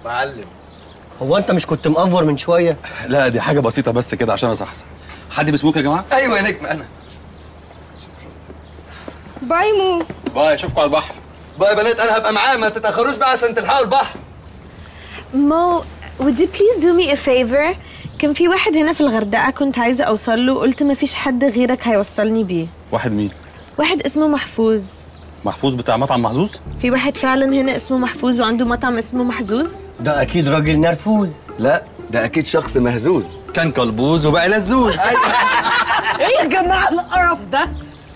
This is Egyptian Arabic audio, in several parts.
معلم هو انت مش كنت مأفور من شويه لا دي حاجه بسيطه بس كده عشان اصحصح حد بيسموك يا جماعه ايوه يا نجم انا باي مو باي اشوفكم على البحر بقى يا بنات انا هبقى معاه ما تتاخروش بقى عشان تلحقوا البحر مو would you please do me a favor كان في واحد هنا في الغردقة كنت عايزة أوصل له قلت مفيش حد غيرك هيوصلني بيه واحد مين واحد اسمه محفوظ محفوظ بتاع مطعم محظوظ في واحد فعلا هنا اسمه محفوظ وعنده مطعم اسمه محظوظ ده اكيد راجل نرفوز لا ده اكيد شخص مهزوز كان كلبوز وبقى لزوز ايه يا جماعه القرف ده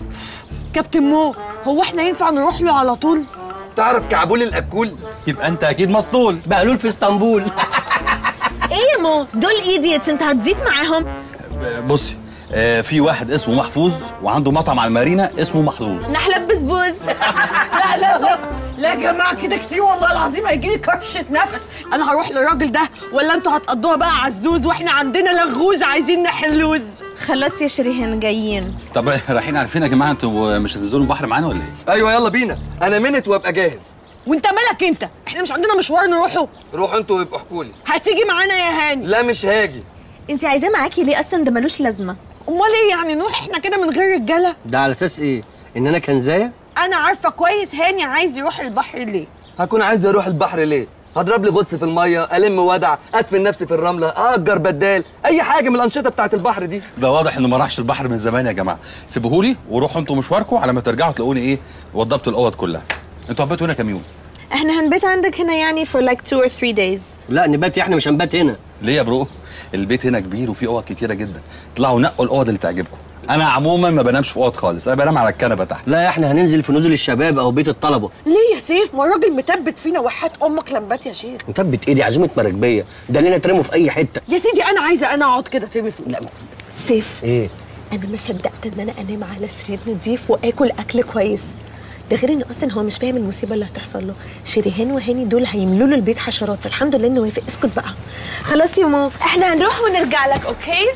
كابتن مو هو احنا ينفع نروح له على طول تعرف كعبول الاكول يبقى انت اكيد مسطول بقلول في اسطنبول ايه يا مو دول ايديتس انت هتزيد معاهم بصي آه في واحد اسمه محفوظ وعنده مطعم على المارينا اسمه محظوظ نحلة بسبوز لا لا لا لا يا جماعه كده كتير والله العظيم هيجي لي كرشه نفس انا هروح للراجل ده ولا انتوا هتقضوها بقى عزوز واحنا عندنا لغوز عايزين نحلوز خلاص يا شريهان جايين طب رايحين عارفين يا جماعه انتوا مش هتنزلوا البحر معانا ولا ايه؟ ايوه يلا بينا انا منت وابقى جاهز وانت مالك انت احنا مش عندنا مشوار نروحه روحوا انتوا ويبقوا احكوا لي هتيجي معانا يا هاني لا مش هاجي انت عايزاه معاكي ليه اصلا ده ملوش لازمة امال ايه يعني نروح احنا كده من غير رجاله ده على اساس ايه ان انا كنزايه انا عارفه كويس هاني عايز يروح البحر ليه هكون عايز اروح البحر ليه هضرب لي غطس في الميه الم ودع ادفن نفسي في الرمله اجر بدال اي حاجه من الانشطه بتاعت البحر دي ده واضح انه ما راحش البحر من زمان يا جماعه سيبوهولي وروحوا انتوا مشواركم على ما ترجعوا تلاقوني ايه وضبت الاوض كلها انتوا هبيتوا هنا كام يوم احنا هنبيت عندك هنا يعني for like two or three days لا نبات احنا مش هنبات هنا ليه يا برو البيت هنا كبير وفيه اوض كتيره جدا طلعوا نقوا الاوض اللي تعجبكم انا عموما ما بنامش في اوض خالص انا بنام على الكنبه تحت لا احنا هننزل في نزل الشباب او بيت الطلبه ليه يا سيف ما الراجل مثبت فينا وحات امك لمبات يا شيخ مثبت ايه دي عزومه مراكبيه ده لينا ترموا في اي حته يا سيدي انا عايزه انا اقعد كده ترمي في لا سيف ايه انا ما صدقت ان انا انام على سرير نضيف واكل اكل كويس ده غير ان اصلا هو مش فاهم المصيبه اللي هتحصل له شريهان وهاني دول هيملوا له البيت حشرات فالحمد لله انه وافق اسكت بقى خلاص يا مو احنا هنروح ونرجع لك اوكي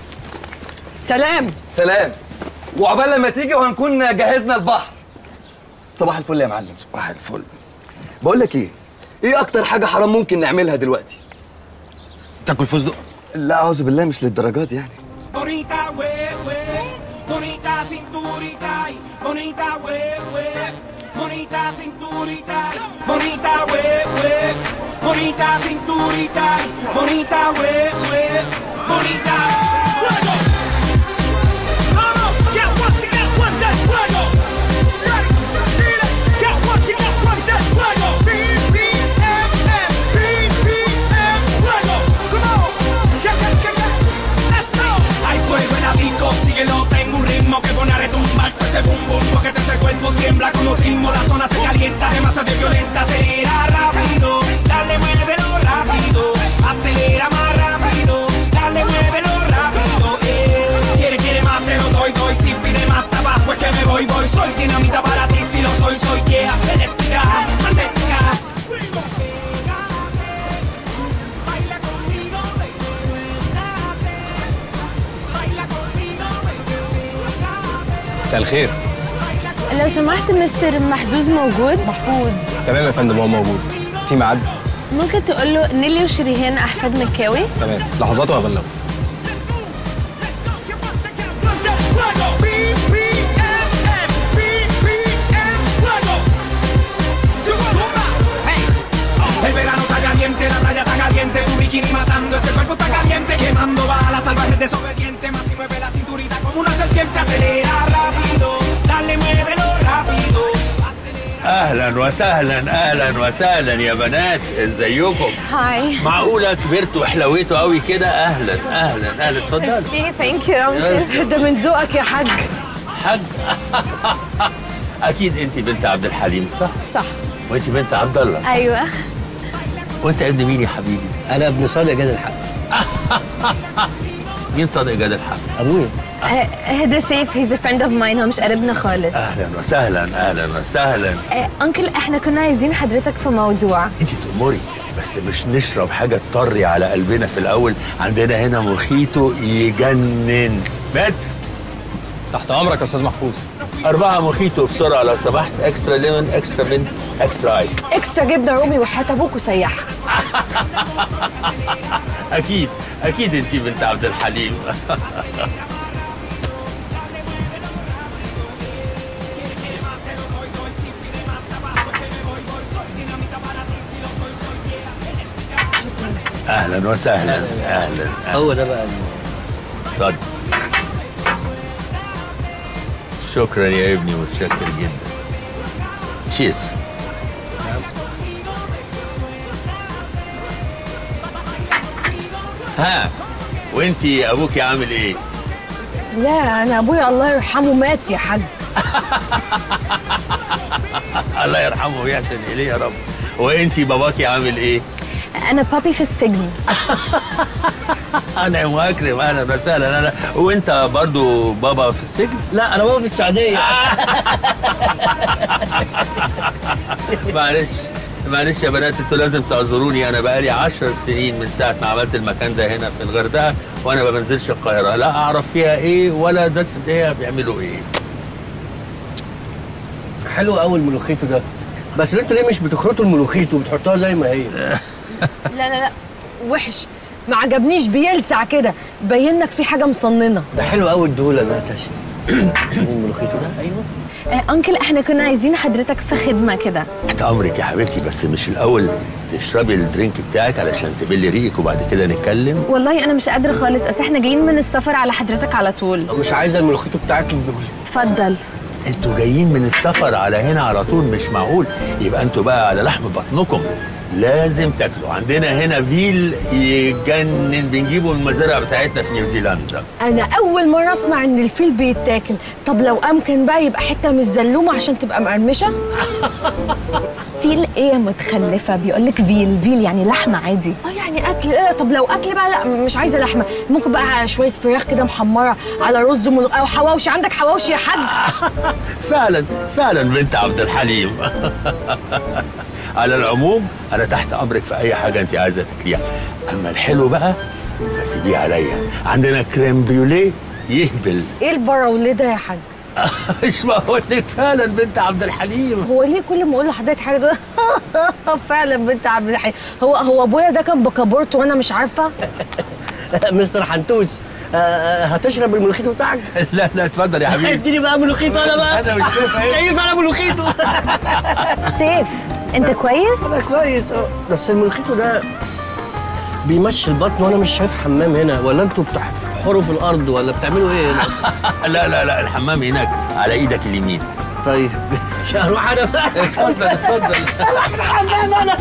سلام سلام وعقبال لما تيجي وهنكون جهزنا البحر صباح الفل يا معلم صباح الفل بقول لك ايه ايه اكتر حاجه حرام ممكن نعملها دلوقتي تاكل فستق لا اعوذ بالله مش للدرجات يعني Bonita, we, we, bonita cinturita, y bonita, we, we, bonita cinturita, y bonita, we, we, bonita cinturita, y bonita, we, we, bonita. ¡Fuego! Vamos, get one, to get one, that's fuego. Right, feel it, get one, to get one, that's fuego. BPMM, BPM, fuego. Come on, get, get, get, get. Let's go. Hay fuego en la disco, síguelo, tengo un ritmo que pone a retumbar todo ese bum bum, porque ese cuerpo tiembla como sismo, la zona se calienta, demasiado violenta, acelera rápido, dale, muévelo rápido, acelera más rápido, dale, muévelo rápido, eh. Quiere, quiere más, te lo doy, doy, si pide más tabaco es que me voy, voy, soy dinamita para ti, si lo soy, soy yeah, eléctrica, magnética. Fuego, pégate, baila conmigo, baby, suéltate. Baila conmigo, baby, suéltate. مساء الخير لو سمحت مستر محزوز موجود محفوظ تمام يا فندم هو موجود في ميعاد ممكن تقول له نيلي وشريهان احفاد مكاوي تمام لحظات وهبلغه Let's go, get one, get one, that's fuego. BPMM, BPM, fuego. Zumba, hey. El verano está caliente, la playa está caliente, tu bikini matando, ese cuerpo está caliente, quemando balas salvajes desobediente, más si mueve la cinturita como una serpiente, acelera rápido, dale, muévelo rápido. اهلا وسهلا اهلا وسهلا يا بنات ازيكم هاي معقوله كبرتوا وحلويتوا قوي كده اهلا اهلا اهلا اتفضل ثانك يو ده من ذوقك يا حاج حاج اكيد انت بنت عبد الحليم صح صح وانت بنت عبد الله ايوه وانت ابن مين يا حبيبي انا ابن صادق جاد الحق مين صادق جاد الحق ابويا هذا سيف هيز فريند اوف ماين هو مش قريبنا خالص اهلا وسهلا اهلا وسهلا انكل احنا كنا عايزين حضرتك في موضوع انت تأمري بس مش نشرب حاجه تطري على قلبنا في الاول عندنا هنا مخيطو يجنن بات تحت امرك يا استاذ محفوظ أربعة موخيتو بسرعة لو سمحت اكسترا ليمون اكسترا منت اكسترا اي اكسترا جبنه رومي وحياه ابوك وسيحها أكيد أكيد أنت بنت عبد الحليم أهلا وسهلا أهلا هو ده بقى اتفضل شكرا يا ابني متشكر جدا تشيز ها وانتي ابوكي عامل ايه لا انا ابويا الله يرحمه مات يا حاج الله يرحمه ويحسن اليه يا رب وانتي باباكي عامل ايه انا بابي في السجن انا مكرم اهلا وسهلا انا وانت برضو بابا في السجن لا انا بابا في السعوديه معلش معلش يا بنات انتوا لازم تعذروني انا بقالي عشر سنين من ساعه ما عملت المكان ده هنا في الغردقه وانا ما بنزلش القاهره لا اعرف فيها ايه ولا دس هي بيعملوا ايه حلو قوي الملوخيتو ده بس انتوا ليه مش بتخرطوا الملوخيتو وبتحطوها زي ما هي لا لا لا وحش ما عجبنيش بيلسع كده باين لك في حاجه مصننه ده حلو قوي الدوله ناتاشا الملوخيتو ده ايوه آه، انكل احنا كنا عايزين حضرتك في خدمه كده تحت امرك يا حبيبتي بس مش الاول تشربي الدرينك بتاعك علشان تبلي ريقك وبعد كده نتكلم والله انا مش قادره خالص اصل احنا جايين من السفر على حضرتك على طول مش عايزه الملوخيتو بتاعك الدولي اتفضل انتوا جايين من السفر على هنا على طول مش معقول يبقى انتوا بقى على لحم بطنكم لازم تاكلوا عندنا هنا فيل يجنن بنجيبه من المزارع بتاعتنا في نيوزيلندا انا اول مره اسمع ان الفيل بيتاكل طب لو امكن بقى يبقى حته مش زلومه عشان تبقى مقرمشه فيل ايه يا متخلفه بيقول لك فيل فيل يعني لحمه عادي اه يعني اكل ايه طب لو اكل بقى لا مش عايزه لحمه ممكن بقى شويه فراخ كده محمره على رز ملوخ او حواوشي عندك حواوشي يا حاج فعلا فعلا بنت عبد الحليم على العموم انا تحت امرك في اي حاجه انت عايزه تاكليها اما الحلو بقى فسيبيه عليا عندنا كريم بيوليه يهبل ايه البراوليه ده يا حاج مش بقول لك فعلا بنت عبد الحليم هو ليه كل ما اقول لحضرتك حاجه ده فعلا بنت عبد الحليم هو هو ابويا ده كان بكابورت وانا مش عارفه مستر حنتوس آه، آه، هتشرب الملوخيتو بتاعك لا لا اتفضل يا حبيبي اديني بقى ملوخيتو انا بقى أنا مش شايف إيه. كيف انا ملوخيتو سيف انت كويس انا كويس اه بس الملوخيتو ده بيمشي البطن وانا مش شايف حمام هنا ولا انتوا بتحفروا في الارض ولا بتعملوا ايه هنا لا لا لا الحمام هناك على ايدك اليمين طيب مش هروح انا بقى اتفضل اتفضل الحمام انا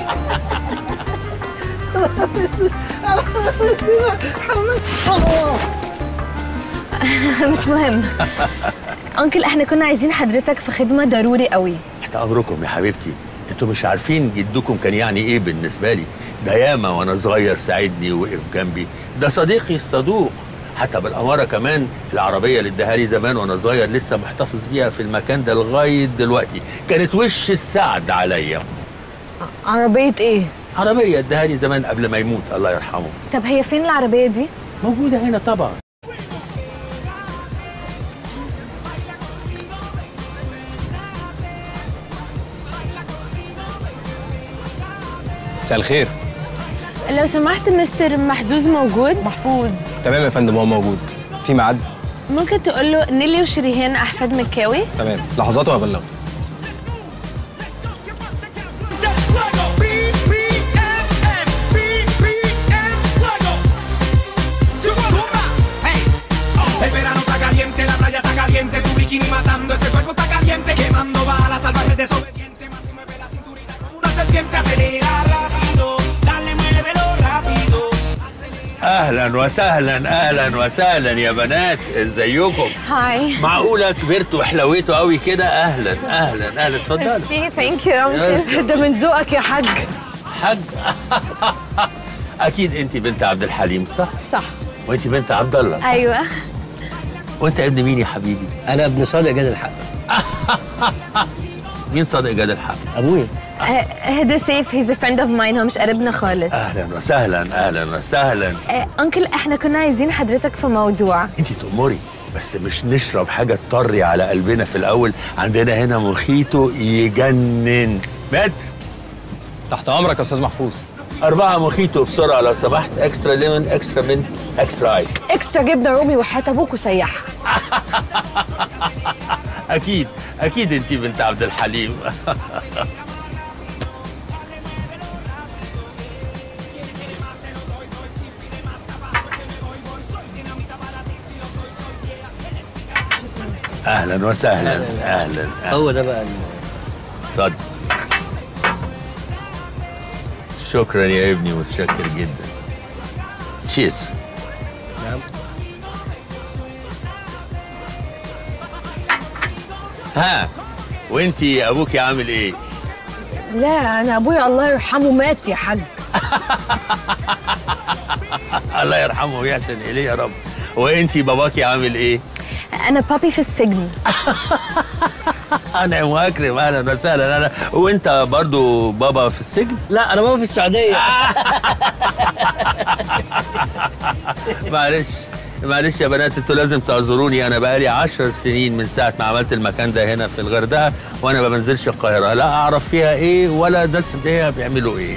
مش مهم انكل احنا كنا عايزين حضرتك في خدمه ضروري قوي تحت امركم يا حبيبتي انتوا مش عارفين جدكم كان يعني ايه بالنسبه لي ده ياما وانا صغير ساعدني ووقف جنبي ده صديقي الصدوق حتى بالاماره كمان العربيه اللي اداها لي زمان وانا صغير لسه محتفظ بيها في المكان ده لغايه دلوقتي كانت وش السعد عليا عربيه ايه عربيه اداها لي زمان قبل ما يموت الله يرحمه طب هي فين العربيه دي موجوده هنا طبعا مساء الخير لو سمحت مستر محزوز موجود محفوظ تمام يا فندم هو موجود في ميعاد ممكن تقول له نيلي وشريهان احفاد مكاوي تمام لحظات وهبلغه Fuego, BPM, BPM, fuego. Zumba, hey. El verano está caliente, la playa está caliente, tu bikini matando, ese cuerpo está caliente, quemando balas salvajes desobediente, más si mueve la cinturita como una serpiente, acelera rápido, dale, muévelo rápido. اهلا وسهلا اهلا وسهلا يا بنات ازيكم هاي معقوله كبرتوا وحلويتوا قوي كده اهلا اهلا اهلا اتفضلوا ميرسي ثانك يو انكل ده من ذوقك يا حاج حاج اكيد انت بنت عبد الحليم صح صح وانت بنت عبد الله صح ايوه وانت ابن مين يا حبيبي انا ابن صادق جاد الحق مين صادق جاد الحق ابويا آه، ده سيف هيز فريند اوف ماين هو مش قريبنا خالص اهلا وسهلا اهلا وسهلا آه، انكل احنا كنا عايزين حضرتك في موضوع انت تأمري بس مش نشرب حاجه تطري على قلبنا في الاول عندنا هنا موخيتو يجنن متر تحت امرك يا استاذ محفوظ أربعة موخيتو بسرعة لو سمحت اكسترا ليمون اكسترا منت اكسترا اي اكسترا جبنه رومي وحياه ابوك وسيحها أكيد أكيد أنت بنت عبد الحليم أهلا وسهلا أهلا أهلا هو ده بقى ال- اتفضل شكرا يا ابني متشكر جدا تشيز نعم. ها وانتي ابوكي عامل ايه لا انا ابويا الله يرحمه مات يا حاج الله يرحمه ويحسن اليه يا رب وانتي باباكي عامل ايه انا بابي في السجن انا واكرم اهلا وسهلا انا وانت برضو بابا في السجن لا انا بابا في السعوديه معلش معلش يا بنات انتوا لازم تعذروني انا بقالي عشر سنين من ساعه ما عملت المكان ده هنا في الغردقه وانا ما بنزلش القاهره لا اعرف فيها ايه ولا ده فيها بيعملوا ايه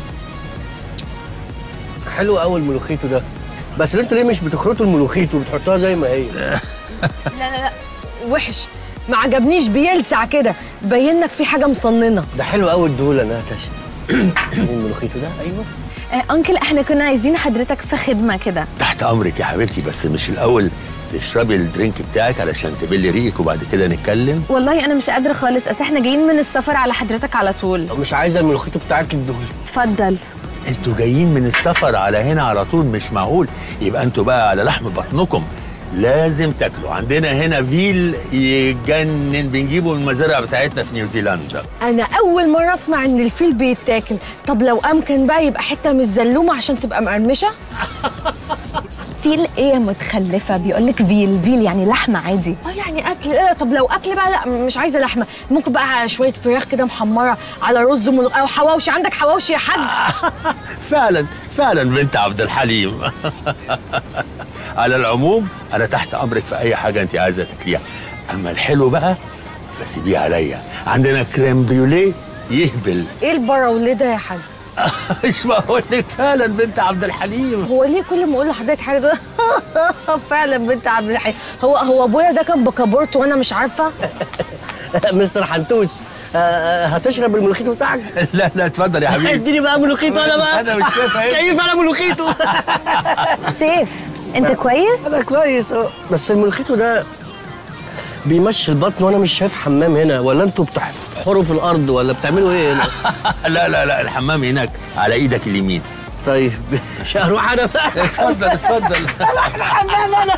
حلو قوي الملوخيتو ده بس انتوا ليه مش بتخرطوا الملوخيتو وبتحطوها زي ما هي لا لا لا وحش ما عجبنيش بيلسع كده باين لك في حاجه مصننه ده حلو قوي الدهون انا تاشا الملوخيتو ده ايوه آه، انكل احنا كنا عايزين حضرتك في خدمه كده تحت امرك يا حبيبتي بس مش الاول تشربي الدرينك بتاعك علشان تبلي ريقك وبعد كده نتكلم والله انا مش قادره خالص اصل احنا جايين من السفر على حضرتك على طول مش عايزه الملوخيتو بتاعك الدهون اتفضل انتوا جايين من السفر على هنا على طول مش معقول يبقى انتوا بقى على لحم بطنكم لازم تاكلوا عندنا هنا فيل يجنن بنجيبه من المزارع بتاعتنا في نيوزيلندا انا اول مره اسمع ان الفيل بيتاكل طب لو امكن بقى يبقى حته مش زلومه عشان تبقى مقرمشه فيل ايه يا متخلفه بيقول لك فيل فيل يعني لحمه عادي اه يعني اكل ايه طب لو اكل بقى لا مش عايزه لحمه ممكن بقى شويه فراخ كده محمره على رز وملوخ او حواوشي عندك حواوشي يا حاج فعلا فعلا بنت عبد الحليم على العموم انا تحت امرك في اي حاجه انت عايزه تاكليها اما الحلو بقى فسيبيه عليا عندنا كريم بريوليه يهبل ايه البراوليه ده يا حاج مش بقول لك فعلا بنت عبد الحليم هو ليه كل ما اقول لحضرتك حاجه ده فعلا بنت عبد الحي هو هو ابويا ده كان بكابورت وانا مش عارفه مستر حنتوس آه، آه، هتشرب الملوخيتو بتاعك لا لا اتفضل يا حبيبي اديني بقى ملوخيتو انا بقى أنا مش شايف إيه. كيف انا ملوخيتو سيف انت كويس انا كويس اه بس الملوخيتو ده بيمشي البطن وانا مش شايف حمام هنا ولا انتوا بتحفروا في الارض ولا بتعملوا ايه هنا لا لا لا الحمام هناك على ايدك اليمين طيب مش هروح انا بقى اتفضل اتفضل الحمام انا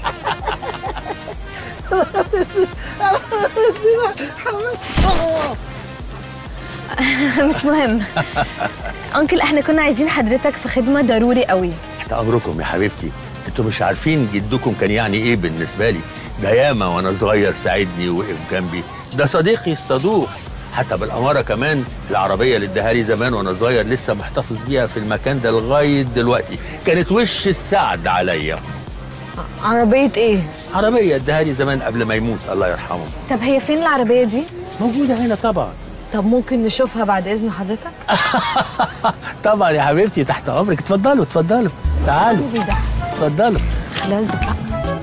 مش مهم انكل احنا كنا عايزين حضرتك في خدمه ضروري قوي تحت امركم يا حبيبتي انتوا مش عارفين جدكم كان يعني ايه بالنسبه لي ده ياما وانا صغير ساعدني وقف جنبي ده صديقي الصدوق حتى بالاماره كمان العربيه اللي اداها لي زمان وانا صغير لسه محتفظ بيها في المكان ده لغايه دلوقتي كانت وش السعد عليا عربيه ايه عربيه اداها لي زمان قبل ما يموت الله يرحمه طب هي فين العربيه دي موجوده هنا طبعا طب ممكن نشوفها بعد اذن حضرتك طبعا يا حبيبتي تحت امرك اتفضلوا اتفضلوا تعالوا اتفضلوا خلاص بقى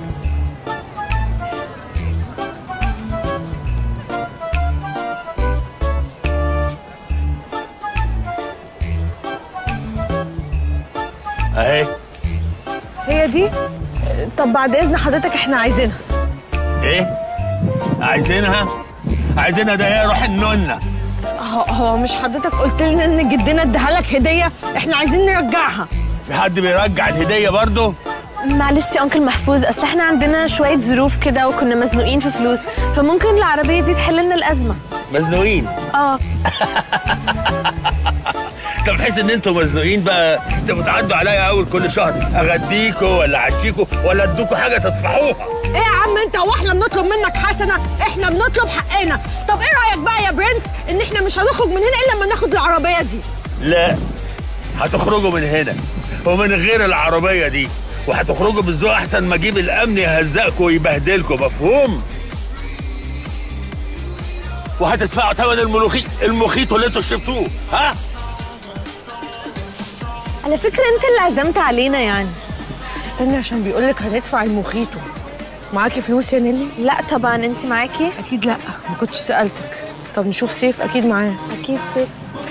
اهي هي دي طب بعد اذن حضرتك احنا عايزينها ايه عايزينها عايزينها ده هي روح النونه هو, هو مش حضرتك قلت لنا ان جدنا اداها لك هديه احنا عايزين نرجعها في حد بيرجع الهديه برضه معلش يا انكل محفوظ اصل احنا عندنا شويه ظروف كده وكنا مزنوقين في فلوس فممكن العربيه دي تحل لنا الازمه مزنوقين اه طب بحيث ان انتوا مزنوقين بقى تبقوا تعدوا عليا اول كل شهر اغديكوا ولا اعشيكوا ولا ادوكوا حاجه تطفحوها ايه يا عم انت هو احنا بنطلب منك حسنه احنا بنطلب حقنا طب ايه رايك بقى يا برنس ان احنا مش هنخرج من هنا الا لما ناخد العربيه دي لا هتخرجوا من هنا ومن غير العربيه دي وهتخرجوا بالذوق احسن ما اجيب الامن يهزقكم ويبهدلكم مفهوم وهتدفعوا ثمن الملوخي المخيط اللي انتوا شربتوه ها على فكره انت اللي عزمت علينا يعني استني عشان بيقول لك هندفع المخيطو معاكي فلوس يا نيلي لا طبعا انت معاكي اكيد لا ما كنتش سالتك طب نشوف سيف اكيد معاه اكيد سيف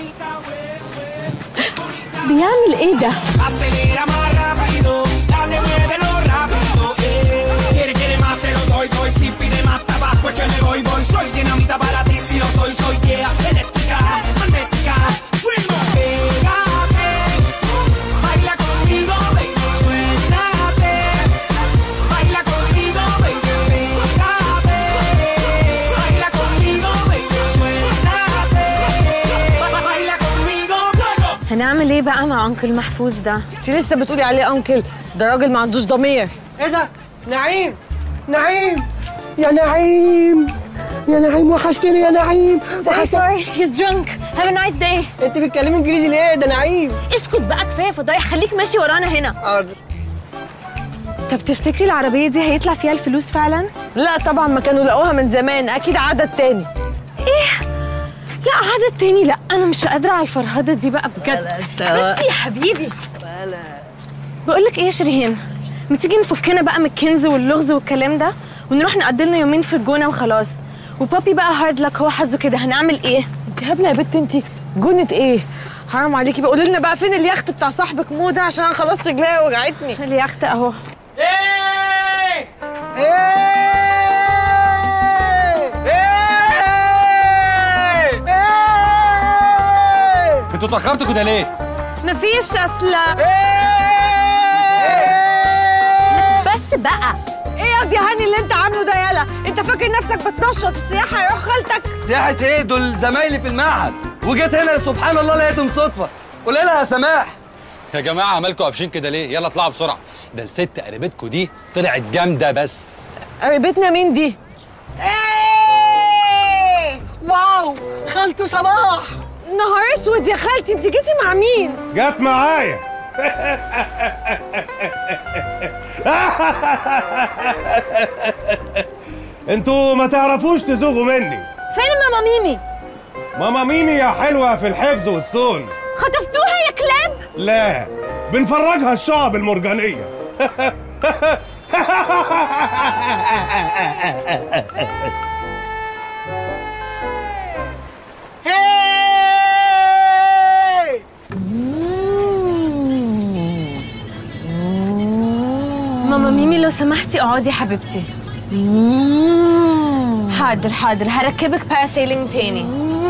بيعمل ايه ده Acelera más rápido, dale, muévelo rápido. Eh. Quiere, quiere más, te lo doy, doy. Si pide más tabaco, es que me voy, voy. Soy dinamita para ti, si lo soy, soy yeah. Eléctrica, magnética, fuimos. Pégate, baila conmigo, baby. Suéltate, baila conmigo, baby. Pégate, baila conmigo, baby. Suéltate, baila conmigo, luego. هنعمل ايه بقى مع انكل محفوظ ده انت لسه بتقولي عليه انكل ده راجل ما عندوش ضمير ايه ده نعيم نعيم يا نعيم يا نعيم وحشتني يا نعيم Very وحشتني sorry he's drunk have a nice day انت بتتكلمي انجليزي ليه ده نعيم اسكت بقى كفايه فضايح خليك ماشي ورانا هنا حاضر. طب تفتكري العربيه دي هيطلع فيها الفلوس فعلا لا طبعا ما كانوا لقوها من زمان اكيد عدد تاني ايه لا عدد تاني لا انا مش قادره على الفرهده دي بقى بجد بس يا حبيبي بقول لك ايه يا شيرين ما تيجي نفكنا بقى من الكنز واللغز والكلام ده ونروح نقضي لنا يومين في الجونه وخلاص وبابي بقى هارد لك هو حظه كده هنعمل ايه انت هبله يا بت انت جنة ايه حرام عليكي بقى قولي لنا بقى فين اليخت بتاع صاحبك مو ده عشان انا خلاص رجليا وجعتني اليخت اهو انتوا اتاخرتوا كده ليه؟ مفيش اصل بس بقى ايه ياض يا هاني اللي انت عامله ده يالا انت فاكر نفسك بتنشط السياحه يروح خالتك سياحة ايه دول زمايلي في المعهد وجيت هنا سبحان الله لقيتهم صدفة قولي لها يا سماح يا جماعه عمالكم قافشين كده ليه يلا اطلعوا بسرعه ده الست قريبتكم دي طلعت جامده بس قريبتنا مين دي ايه واو خالته صباح نهار اسود يا خالتي انت جيتي مع مين جت معايا انتوا ما تعرفوش تزوغوا مني فين ماما ميمي ماما ميمي يا حلوة في الحفظ والصون خطفتوها يا كلاب لا بنفرجها الشعب المرجانية ماما ميمي لو سمحتي اقعدي يا حبيبتي حاضر حاضر هركبك باراسيلينج تاني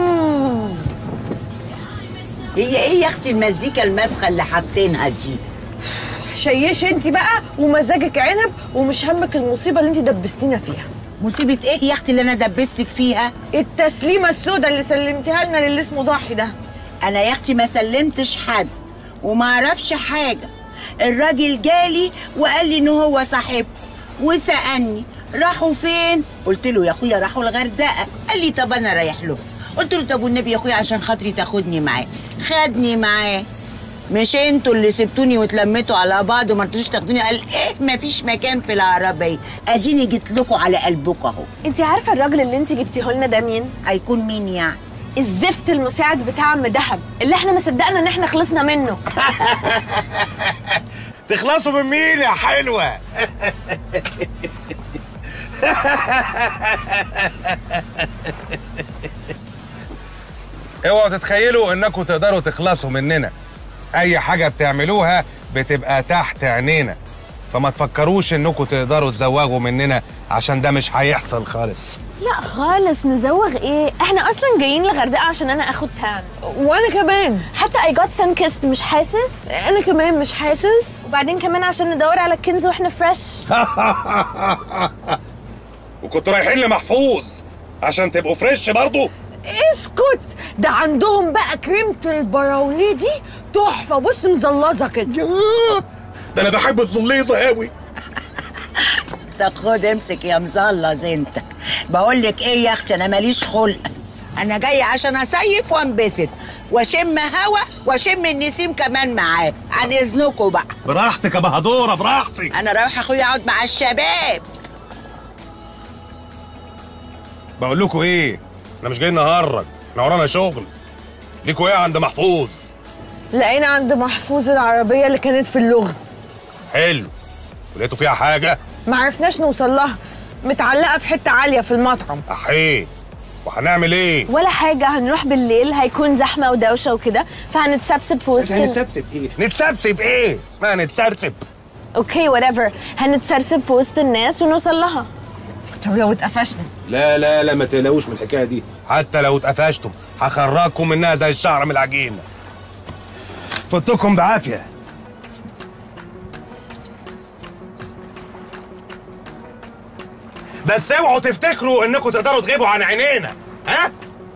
هي ايه يا اختي المزيكا المسخه اللي حاطينها دي شيش انت بقى ومزاجك عنب ومش همك المصيبه اللي انت دبستينا فيها مصيبه ايه يا اختي اللي انا دبستك فيها التسليمه السوداء اللي سلمتيها لنا للي اسمه ضاحي ده انا يا اختي ما سلمتش حد وما اعرفش حاجه الراجل جالي وقال لي ان هو صاحبه وسالني راحوا فين قلت له يا اخويا راحوا الغردقه قال لي طب انا رايح له قلت له طب والنبي يا اخويا عشان خاطري تاخدني معاه خدني معاه مش انتوا اللي سبتوني واتلميتوا على بعض وما رضيتوش تاخدوني قال ايه مفيش مكان في العربيه اديني جيت لكم على قلبكم اهو انت عارفه الراجل اللي انت جبتيه لنا ده مين هيكون مين يعني الزفت المساعد بتاع عم دهب اللي احنا ما صدقنا ان احنا خلصنا منه تخلصوا من مين يا حلوة اوعوا تتخيلوا انكم تقدروا تخلصوا مننا اي حاجة بتعملوها بتبقى تحت عينينا فما تفكروش انكم تقدروا تزوغوا مننا عشان ده مش هيحصل خالص لا خالص نزوغ ايه احنا اصلا جايين الغردقه عشان انا اخد تان وانا كمان حتى اي جوت سان كيست مش حاسس انا كمان مش حاسس وبعدين كمان عشان ندور على الكنز واحنا فريش وكنتوا رايحين لمحفوظ عشان تبقوا فريش برضو اسكت ده عندهم بقى كريمه البراوليه دي تحفه بص مزلظه كده ده انا بحب الزليظه قوي طب خد امسك يا مزلظ انت بقول لك ايه يا اختي انا ماليش خلق انا جايه عشان اصيف وانبسط واشم هوا واشم النسيم كمان معاه عن اذنكم بقى براحتك يا بهدوره براحتك انا رايحه اخويا اقعد مع الشباب بقول لكم ايه احنا مش جايين نهرج احنا ورانا شغل ليكوا ايه عند محفوظ لقينا عند محفوظ العربيه اللي كانت في اللغز حلو ولقيتوا فيها حاجه ما عرفناش نوصل لها متعلقه في حته عاليه في المطعم احيه وهنعمل ايه ولا حاجة هنروح بالليل هيكون زحمة ودوشة وكده فهنتسبسب في وسط ال- هنتسبسب ايه نتسبسب ايه اسمها نتسرسب اوكي whatever هنتسرسب في وسط الناس ونوصل لها طب لو اتقفشنا لا لا لا ما تقلقوش من الحكايه دي حتى لو اتقفشتم هخرجكم منها زي الشعر من العجين فوتكم بعافيه بس اوعوا تفتكروا انكم تقدروا تغيبوا عن عينينا ها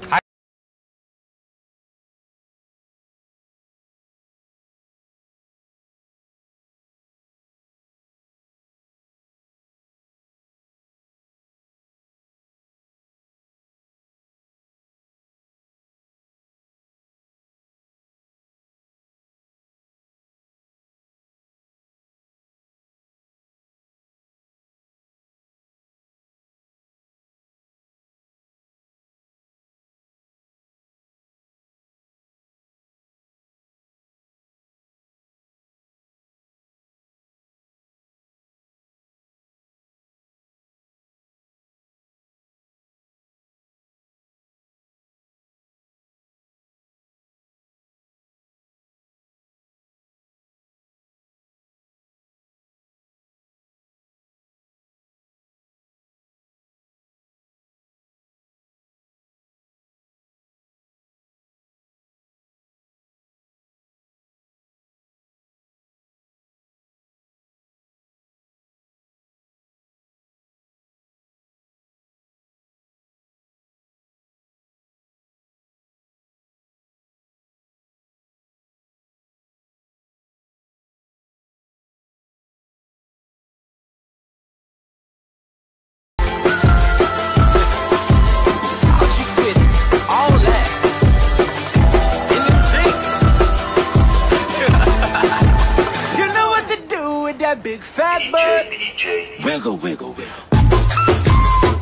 You know what to do with that big fat butt. Wiggle, wiggle, wiggle.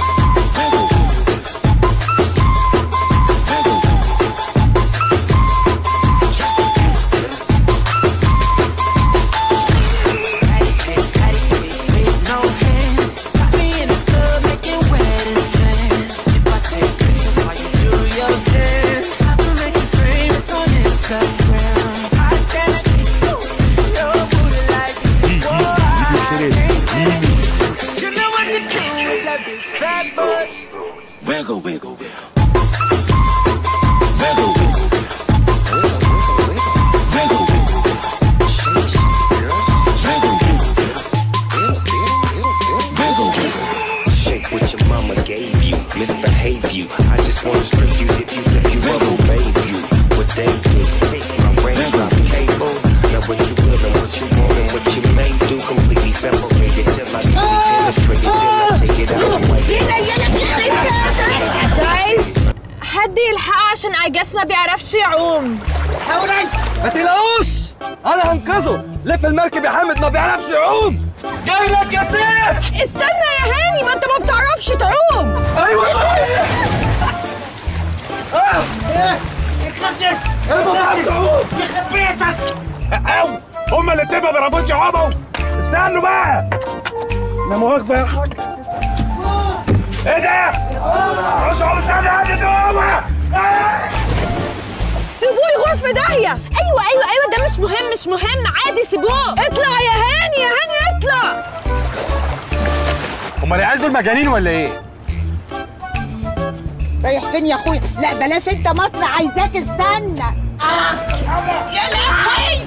No hands, got me in this club making wedding plans. If I take pictures while you do your dance, I can make you famous on Instagram. I can't your booty like whoa, I can't stand it. 'Cause you know what to do with that big fat butt. Wiggle, wiggle, wiggle. Wiggle, wiggle, wiggle. Wiggle, wiggle, wiggle. Wiggle, wiggle, wiggle, wiggle. Shake what your mama gave you, misbehave you. I just wanna strip you, dip you, flip you, rubble, babe you. What they do, taste my range, drop cable. Now what you will and what you want and what you may do, completely separated till I penetrate it, then I take it out the way. guys حد يلحقه عشان I guess ما بيعرفش يعوم حاول انت ما تقلقوش انا هنقذه لف المركب يا حامد ما بيعرفش يعوم جاي لك يا سيف استنى يا هاني ما انت ما بتعرفش تعوم ايوه يخرب بيتك او هما الاتنين ما بيعرفوش يعوموا استنوا بقى لا مؤاخذه يا حاج ايه ده؟ رجعوا استنى هادي دوامه سيبوه يغور في داهيه ايوه ايوه ايوه ده مش مهم مش مهم عادي سيبوه اطلع يا هاني يا هاني اطلع هما العيال دول مجانين ولا ايه؟ رايح فين يا اخويا لا بلاش انت مصر عايزاك استنى آه. يا لهوي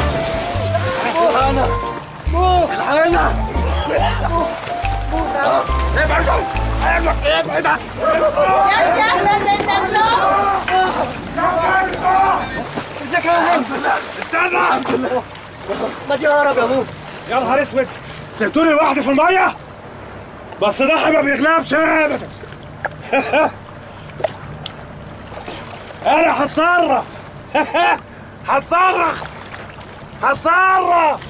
انا الحقنا ابعدوا ابعدوا ابعدوا يا شهبة من النار امسك يا هاني استنى ما تهرب يا ابوك يا نهار اسود سبتوني لوحدي في الميه بس ده ما بيغلبش ابدا انا هتصرف هتصرف هتصرف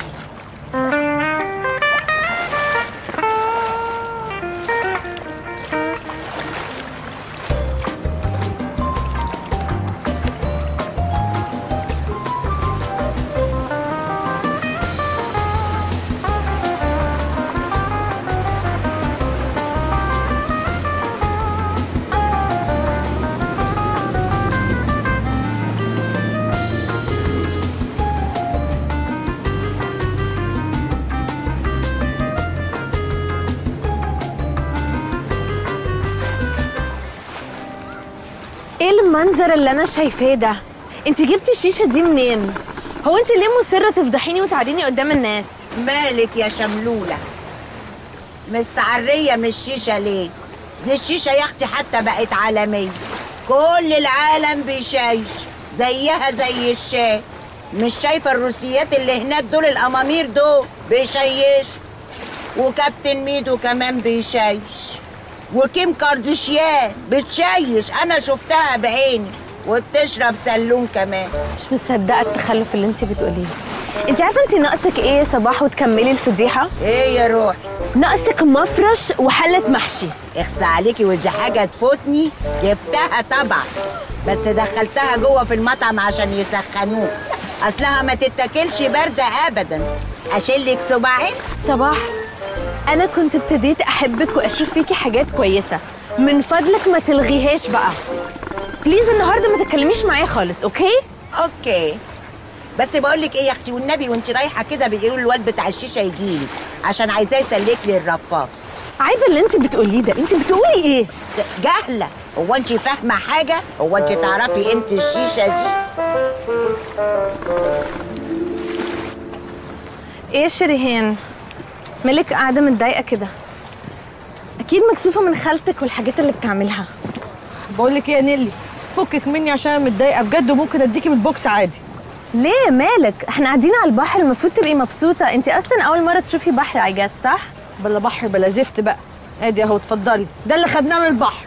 ايه المنظر اللي انا شايفاه ده انت جبتي الشيشه دي منين هو انت ليه مصره تفضحيني وتعريني قدام الناس مالك يا شملولة مستعرية من الشيشة ليه دي الشيشة يا اختي حتى بقت عالمية كل العالم بيشيش زيها زي الشاي مش شايفة الروسيات اللي هناك دول الأمامير دول بيشيشوا وكابتن ميدو كمان بيشيش وكيم كاردشيان بتشيش أنا شفتها بعيني وبتشرب سلون كمان مش مصدقه التخلف اللي انت بتقوليه انت عارفه انت ناقصك ايه يا صباح وتكملي الفضيحه ايه يا روحي ناقصك مفرش وحله محشي اخسى عليكي ودي حاجة تفوتني جبتها طبعا بس دخلتها جوه في المطعم عشان يسخنوك اصلها ما تتاكلش باردة ابدا اشيلك صباعين صباح انا كنت ابتديت احبك واشوف فيكي حاجات كويسه من فضلك ما تلغيهاش بقى بليز النهارده ما تتكلميش معايا خالص اوكي اوكي بس بقول لك ايه يا اختي والنبي وانت رايحه كده بيقولوا الواد بتاع الشيشه يجيلي عشان عايزاه يسلك لي الرفاص عيب اللي انت بتقوليه ده انت بتقولي ايه جهله هو انت فاهمه حاجه هو انت تعرفي انت الشيشه دي ايه يا شريهان مالك قاعده متضايقه كده اكيد مكسوفه من خالتك والحاجات اللي بتعملها بقول لك ايه يا نيلي فكك مني عشان انا متضايقه بجد وممكن اديكي من البوكس عادي ليه مالك احنا قاعدين على البحر المفروض تبقي مبسوطه انت اصلا اول مره تشوفي بحر اي جاس صح بلا بحر بلا زفت بقى ادي اهو اتفضلي ده اللي خدناه من البحر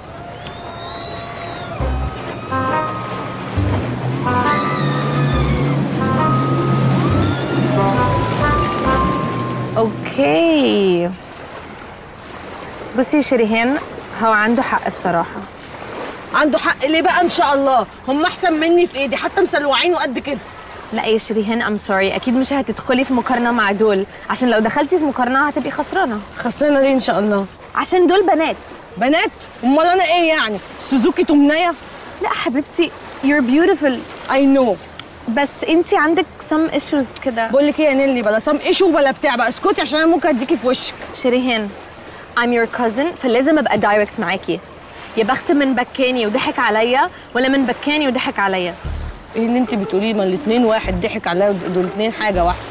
اوكي بصي يا شريهان هو عنده حق بصراحه عنده حق ليه بقى ان شاء الله هم احسن مني في ايدي حتى مسلوعين وقد كده لا يا شريهان ام سوري اكيد مش هتدخلي في مقارنه مع دول عشان لو دخلتي في مقارنه هتبقي خسرانه خسرانه ليه ان شاء الله عشان دول بنات بنات امال انا ايه يعني سوزوكي تمنيه لا حبيبتي you're beautiful اي نو بس انت عندك some issues كده بقول لك ايه يا نيلي بلا سام ايشو بلا بتاع بقى اسكتي عشان انا ممكن اديكي في وشك شريهان I'm your cousin فلازم ابقى دايركت معاكي يا بخت من بكاني وضحك عليا ولا من بكاني وضحك عليا ايه اللي انت بتقوليه ما الاثنين واحد ضحك عليا دول الاثنين حاجه واحده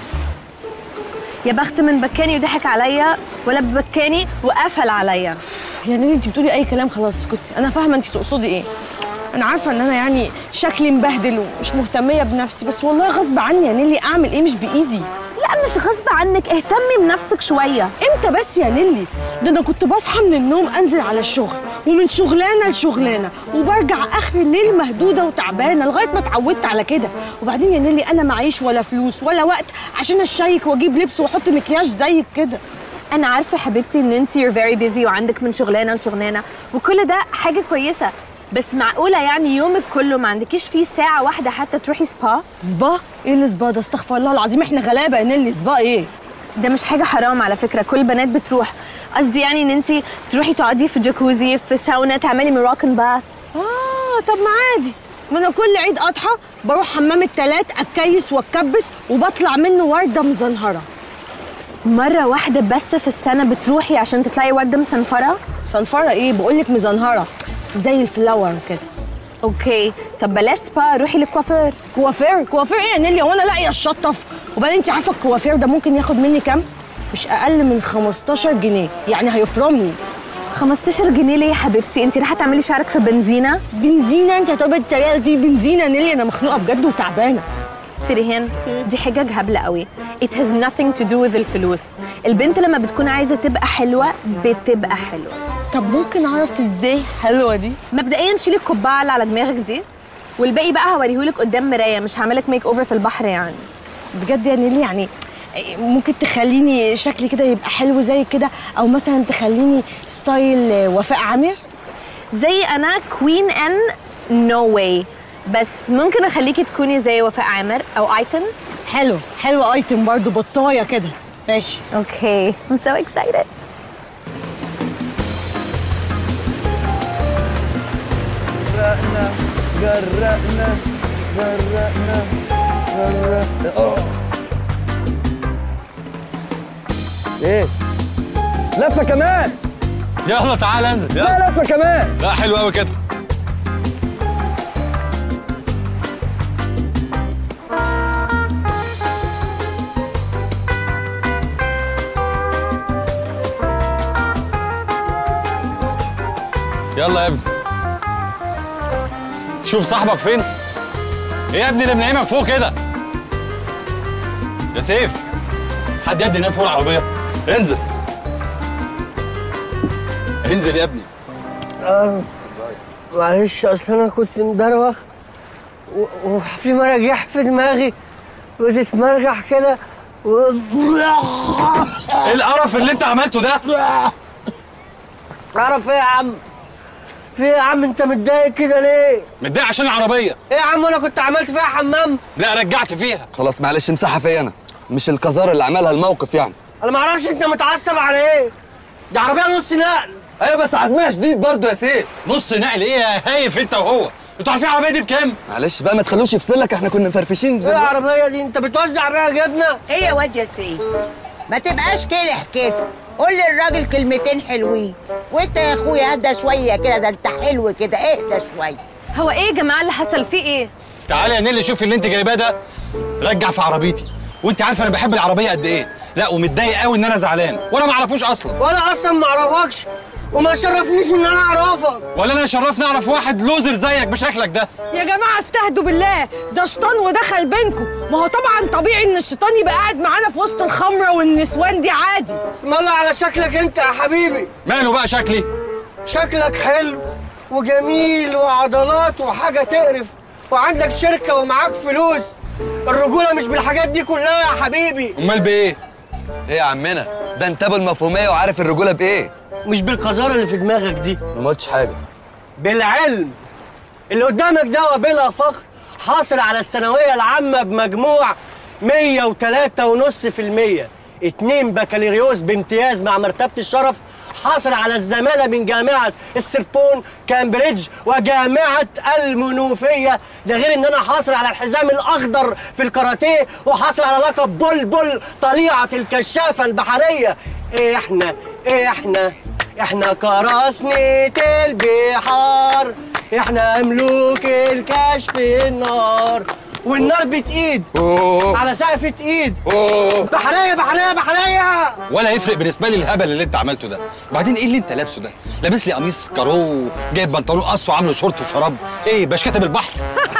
يا بخت من بكاني وضحك عليا ولا بكاني وقفل عليا يا نيلي انت بتقولي اي كلام خلاص اسكتي انا فاهمه انت تقصدي ايه انا عارفه ان انا يعني شكلي مبهدل ومش مهتميه بنفسي بس والله غصب عني يا نيلي اعمل ايه مش بايدي لا مش غصب عنك اهتمي بنفسك شويه امتى بس يا نيلي ده انا كنت بصحى من النوم انزل على الشغل ومن شغلانه لشغلانه وبرجع اخر الليل مهدوده وتعبانه لغايه ما اتعودت على كده وبعدين يا نيلي انا معيش ولا فلوس ولا وقت عشان اشيك واجيب لبس واحط مكياج زيك كده انا عارفه حبيبتي ان انت you're very busy وعندك من شغلانه لشغلانه وكل ده حاجه كويسه بس معقوله يعني يومك كله ما عندكيش فيه ساعه واحده حتى تروحي سبا سبا ايه اللي سبا ده استغفر الله العظيم احنا غلابه يا نيلي سبا ايه ده مش حاجه حرام على فكره كل البنات بتروح قصدي يعني ان انت تروحي تقعدي في جاكوزي في ساونا تعملي مراكن باث اه طب ما عادي ما انا كل عيد اضحى بروح حمام التلات اتكيس واتكبس وبطلع منه ورده مزنهره مره واحده بس في السنه بتروحي عشان تطلعي ورده مصنفره صنفره ايه بقول لك مزنهره زي الفلاور كده اوكي طب بلاش سبا روحي للكوافير كوافير كوافير ايه يا نيلي هو انا لاقيه الشطف وبعدين انت عارفه الكوافير ده ممكن ياخد مني كام مش اقل من 15 جنيه يعني هيفرمني 15 جنيه ليه يا حبيبتي انت رايحه تعملي شعرك في بنزينه بنزينه انت هتقعدي الطريقه دي بنزينه نيلي انا مخنوقه بجد وتعبانه شريهان دي حجج هبله قوي it has nothing to do with الفلوس البنت لما بتكون عايزه تبقى حلوه بتبقى حلوه طب ممكن اعرف ازاي حلوه دي مبدئيا شيلي القبعه اللي على دماغك دي والباقي بقى هوريهولك قدام مرايه مش هعملك ميك اوفر في البحر يعني بجد يا نيلي يعني ممكن تخليني شكلي كده يبقى حلو زي كده او مثلا تخليني ستايل وفاء عامر زي انا كوين ان نو واي بس ممكن اخليكي تكوني زي وفاء عامر او ايتم حلو حلو ايتم برضو بطايه كده ماشي اوكي I'm so excited جرقنا جرقنا جرقنا جرقنا اه ايه لفه كمان يلا تعال انزل يلا لا لفه كمان لا حلو قوي كده يلا يا ابني شوف صاحبك فين ايه يا ابني اللي بنعيمك فوق كده يا سيف حد يا ابني نام فوق العربيه انزل انزل يا ابني آه معلش اصل انا كنت مدروخ و- وفي مراجيح في دماغي بتتمرجح كده و... ايه القرف اللي انت عملته ده اعرف ايه يا عم في ايه يا عم انت متضايق كده ليه متضايق عشان العربيه ايه يا عم انا كنت عملت فيها حمام لا رجعت فيها خلاص معلش امسحها فيا انا مش القذاره اللي عملها الموقف يعني انا ما اعرفش انت متعصب على ايه دي عربيه نص نقل ايوه بس عزمها شديد برضه يا سيف نص نقل ايه يا هايف انت وهو انتوا عارفين العربيه دي بكام معلش بقى ما تخلوش يفصلك احنا كنا مفرفشين ايه العربيه دي انت بتوزع بيها جبنه ايه يا واد يا سيف ما تبقاش كلح كده قول للراجل كلمتين حلوين وانت يا اخويا اهدى شويه كده ده انت حلو كده اهدى شويه هو ايه يا جماعه اللي حصل فيه ايه تعالى يا نيلي شوفي اللي انت جايباه ده رجع في عربيتي وانت عارفه انا بحب العربيه قد ايه لا ومتضايق قوي ان انا زعلان وانا ما اعرفوش اصلا وانا اصلا ما اعرفكش وما شرفنيش ان انا اعرفك ولا انا شرفني اعرف واحد لوزر زيك بشكلك ده يا جماعه استهدوا بالله ده شيطان ودخل بينكم ما هو طبعا طبيعي ان الشيطان يبقى قاعد معانا في وسط الخمره والنسوان دي عادي اسم الله على شكلك انت يا حبيبي ماله بقى شكلي شكلك حلو وجميل وعضلات وحاجه تقرف وعندك شركه ومعاك فلوس الرجوله مش بالحاجات دي كلها يا حبيبي امال بايه ايه يا عمنا ده انت ابو المفهوميه وعارف الرجوله بايه مش بالقذاره اللي في دماغك دي ما قلتش حاجه بالعلم اللي قدامك ده وبلا فخر حاصل على الثانوية العامة بمجموع 103.5% اتنين بكالوريوس بامتياز مع مرتبة الشرف حاصل على الزمالة من جامعة السربون كامبريدج وجامعة المنوفية ده غير ان انا حاصل على الحزام الاخضر في الكاراتيه وحاصل على لقب بلبل طليعة الكشافة البحرية احنا احنا احنا قراصنة البحار احنا ملوك الكشف النار والنار بتقيد على سقفة ايد بحرية بحرية بحرية ولا يفرق بالنسبه لي الهبل اللي انت عملته ده وبعدين ايه اللي انت لابسه ده لابس لي قميص كارو جايب بنطلون قص وعامله شورت وشراب ايه باش كاتب البحر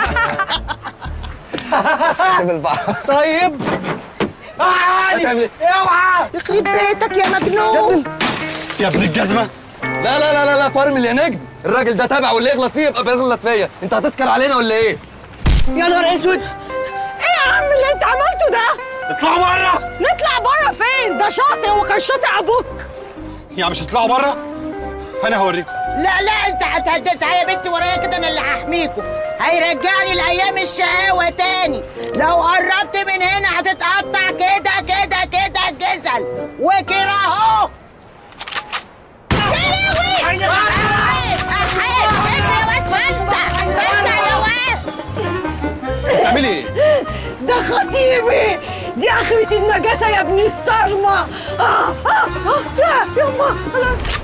كاتب البحر طيب تعالي اوعى يخرب بيتك يا مجنون يا ابن الجزمه لا لا لا لا لا فرمل يا نجم الراجل ده تابع واللي يغلط فيه يبقى بيغلط فيا انت هتسكر علينا ولا ايه يا نهار اسود ايه يا عم اللي انت عملته ده اطلعوا بره نطلع بره فين ده شاطئ وكان شاطئ ابوك يا مش هتطلعوا بره انا هوريكم لا لا انت هتهددها يا بنت ورايا كده انا اللي هحميكم هيرجعني لايام الشقاوه تاني لو قربت من هنا هتتقطع كده كده كده الجزل وكده اهو يا لهوي أحيي، أحيي، اجري يا واد فلسع فلسع يا واد بتعملي ايه ده خطيبي دي اخرة النجاسة يا ابن الصرمة آه آه آه لا يما خلاص